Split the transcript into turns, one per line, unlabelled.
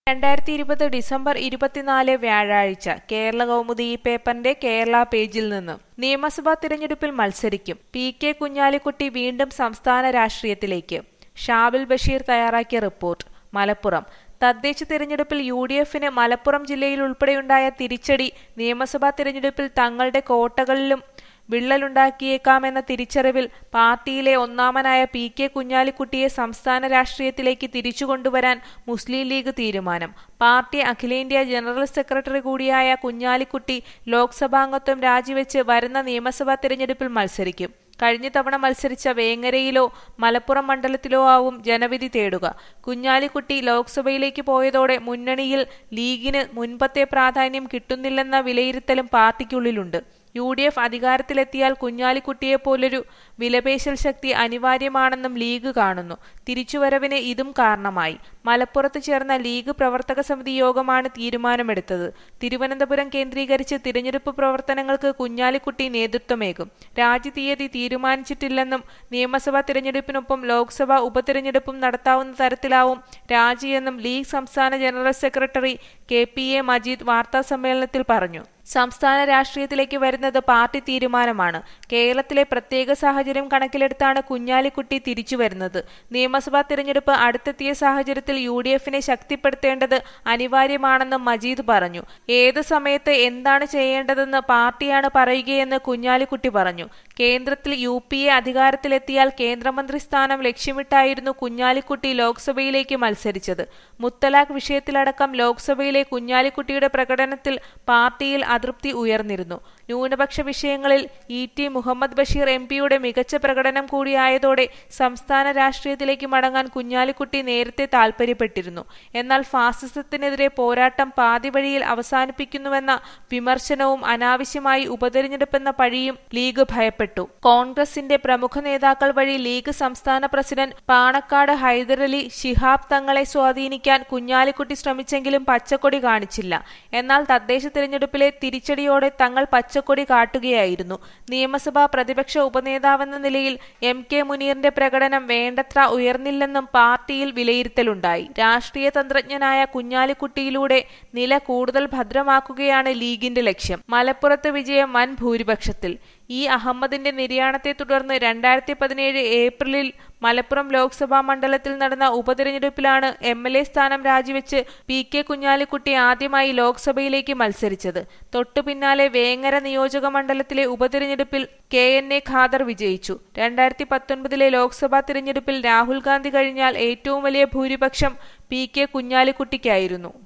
രണ്ടായിരത്തി ഇരുപത് ഡിസംബർ ഇരുപത്തിനാല് വ്യാഴാഴ്ച കേരള കൗമുദി ഈ പേപ്പറിന്റെ കേരള പേജിൽ നിന്ന് നിയമസഭാ തിരഞ്ഞെടുപ്പിൽ മത്സരിക്കും പി കെ കുഞ്ഞാലിക്കുട്ടി വീണ്ടും സംസ്ഥാന രാഷ്ട്രീയത്തിലേക്ക് ഷാബിൽ ബഷീർ തയ്യാറാക്കിയ റിപ്പോർട്ട് മലപ്പുറം തദ്ദേശ തിരഞ്ഞെടുപ്പിൽ യു ഡി എഫിന് മലപ്പുറം ജില്ലയിൽ ഉൾപ്പെടെയുണ്ടായ തിരിച്ചടി നിയമസഭാ തിരഞ്ഞെടുപ്പിൽ തങ്ങളുടെ കോട്ടകളിലും വിള്ളലുണ്ടാക്കിയേക്കാമെന്ന തിരിച്ചറിവിൽ പാർട്ടിയിലെ ഒന്നാമനായ പി കെ കുഞ്ഞാലിക്കുട്ടിയെ സംസ്ഥാന രാഷ്ട്രീയത്തിലേക്ക് തിരിച്ചുകൊണ്ടുവരാൻ മുസ്ലിം ലീഗ് തീരുമാനം പാർട്ടി അഖിലേന്ത്യാ ജനറൽ സെക്രട്ടറി കൂടിയായ കുഞ്ഞാലിക്കുട്ടി ലോക്സഭാംഗത്വം രാജിവെച്ച് വരുന്ന നിയമസഭാ തിരഞ്ഞെടുപ്പിൽ മത്സരിക്കും കഴിഞ്ഞ തവണ മത്സരിച്ച വേങ്ങരയിലോ മലപ്പുറം മണ്ഡലത്തിലോ ആവും ജനവിധി തേടുക കുഞ്ഞാലിക്കുട്ടി ലോക്സഭയിലേക്ക് പോയതോടെ മുന്നണിയിൽ ലീഗിന് മുൻപത്തെ പ്രാധാന്യം കിട്ടുന്നില്ലെന്ന വിലയിരുത്തലും പാർട്ടിക്കുള്ളിലുണ്ട് യു ഡി എഫ് അധികാരത്തിലെത്തിയാൽ കുഞ്ഞാലിക്കുട്ടിയെപ്പോലൊരു വിലപേശൽ ശക്തി അനിവാര്യമാണെന്നും ലീഗ് കാണുന്നു തിരിച്ചുവരവിന് ഇതും കാരണമായി മലപ്പുറത്ത് ചേർന്ന ലീഗ് പ്രവർത്തക സമിതി യോഗമാണ് തീരുമാനമെടുത്തത് തിരുവനന്തപുരം കേന്ദ്രീകരിച്ച് തിരഞ്ഞെടുപ്പ് പ്രവർത്തനങ്ങൾക്ക് കുഞ്ഞാലിക്കുട്ടി നേതൃത്വമേകും രാജ്യതീയതി തീരുമാനിച്ചിട്ടില്ലെന്നും നിയമസഭാ തിരഞ്ഞെടുപ്പിനൊപ്പം ലോക്സഭാ ഉപതിരഞ്ഞെടുപ്പും നടത്താവുന്ന തരത്തിലാവും രാജിയെന്നും ലീഗ് സംസ്ഥാന general secretary K P A Majeed വാർത്താസമ്മേളനത്തിൽ പറഞ്ഞു സംസ്ഥാന രാഷ്ട്രീയത്തിലേക്ക് വരുന്നത് പാർട്ടി തീരുമാനമാണ് കേരളത്തിലെ പ്രത്യേക സാഹചര്യം കണക്കിലെടുത്താണ് കുഞ്ഞാലിക്കുട്ടി തിരിച്ചു വരുന്നത് നിയമസഭാ തിരഞ്ഞെടുപ്പ് അടുത്തെത്തിയ സാഹചര്യത്തിൽ യു ഡി എഫിനെ ശക്തിപ്പെടുത്തേണ്ടത് അനിവാര്യമാണെന്നും മജീദ് പറഞ്ഞു ഏത് സമയത്ത് എന്താണ് ചെയ്യേണ്ടതെന്ന് പാർട്ടിയാണ് പറയുകയെന്ന് കുഞ്ഞാലിക്കുട്ടി പറഞ്ഞു കേന്ദ്രത്തിൽ യു പി എ അധികാരത്തിലെത്തിയാൽ കേന്ദ്രമന്ത്രി സ്ഥാനം ലക്ഷ്യമിട്ടായിരുന്നു കുഞ്ഞാലിക്കുട്ടി ലോക്സഭയിലേക്ക് മത്സരിച്ചത് മുത്തലാഖ് വിഷയത്തിലടക്കം ലോക്സഭയിലെ കുഞ്ഞാലിക്കുട്ടിയുടെ പ്രകടനത്തിൽ പാർട്ടിയിൽ അതൃപ്തി ഉയർന്നിരുന്നു ന്യൂനപക്ഷ വിഷയങ്ങളിൽ E T Muhammad Basheer M പിയുടെ മികച്ച പ്രകടനം കൂടിയായതോടെ സംസ്ഥാന രാഷ്ട്രീയത്തിലേക്ക് മടങ്ങാൻ കുഞ്ഞാലിക്കുട്ടി നേരത്തെ താൽപര്യപ്പെട്ടിരുന്നു എന്നാൽ ഫാസിസത്തിനെതിരെ പോരാട്ടം പാതിവഴിയിൽ അവസാനിപ്പിക്കുന്നുവെന്ന വിമർശനവും അനാവശ്യമായി ഉപതെരഞ്ഞെടുപ്പെന്ന പഴിയും ലീഗ് ഭയപ്പെട്ടു കോൺഗ്രസിന്റെ പ്രമുഖ നേതാക്കൾ വഴി ലീഗ് സംസ്ഥാന പ്രസിഡന്റ് പാണക്കാട് ഹൈദരലി ശിഹാബ് തങ്ങളെ സ്വാധീനിക്കാൻ കുഞ്ഞാലിക്കുട്ടി ശ്രമിച്ചെങ്കിലും പച്ചക്കൊടി കാണിച്ചില്ല എന്നാൽ തദ്ദേശ തിരഞ്ഞെടുപ്പിലെ തിരിച്ചടിയോടെ തങ്ങൾ പച്ചക്കൊടി കാട്ടുകയായിരുന്നു നിയമസഭാ പ്രതിപക്ഷ ഉപനേതാവെന്ന നിലയിൽ എം കെ മുനീറിന്റെ പ്രകടനം വേണ്ടത്ര ഉയർന്നില്ലെന്നും പാർട്ടിയിൽ വിലയിരുത്തലുണ്ടായി രാഷ്ട്രീയ തന്ത്രജ്ഞനായ കുഞ്ഞാലിക്കുട്ടിയിലൂടെ നില കൂടുതൽ ഭദ്രമാക്കുകയാണ് ലീഗിന്റെ ലക്ഷ്യം മലപ്പുറത്ത് വിജയം വൻ ഭൂരിപക്ഷത്തിൽ ഇ അഹമ്മദിന്റെ നിര്യാണത്തെ തുടർന്ന് രണ്ടായിരത്തി പതിനേഴ് ഏപ്രിലിൽ മലപ്പുറം ലോക്സഭാ മണ്ഡലത്തിൽ നടന്ന ഉപതെരഞ്ഞെടുപ്പിലാണ് എം എൽ എ സ്ഥാനം രാജിവെച്ച് പി കെ കുഞ്ഞാലിക്കുട്ടി ആദ്യമായി ലോക്സഭയിലേക്ക് മത്സരിച്ചത് തൊട്ടു പിന്നാലെ വേങ്ങര നിയോജക മണ്ഡലത്തിലെ ഉപതെരഞ്ഞെടുപ്പിൽ കെ എൻ എ ഖാദർ വിജയിച്ചു രണ്ടായിരത്തി പത്തൊൻപതിലെ ലോക്സഭാ തിരഞ്ഞെടുപ്പിൽ രാഹുൽ ഗാന്ധി കഴിഞ്ഞാൽ ഏറ്റവും വലിയ ഭൂരിപക്ഷം പി കെ കുഞ്ഞാലിക്കുട്ടിക്കായിരുന്നു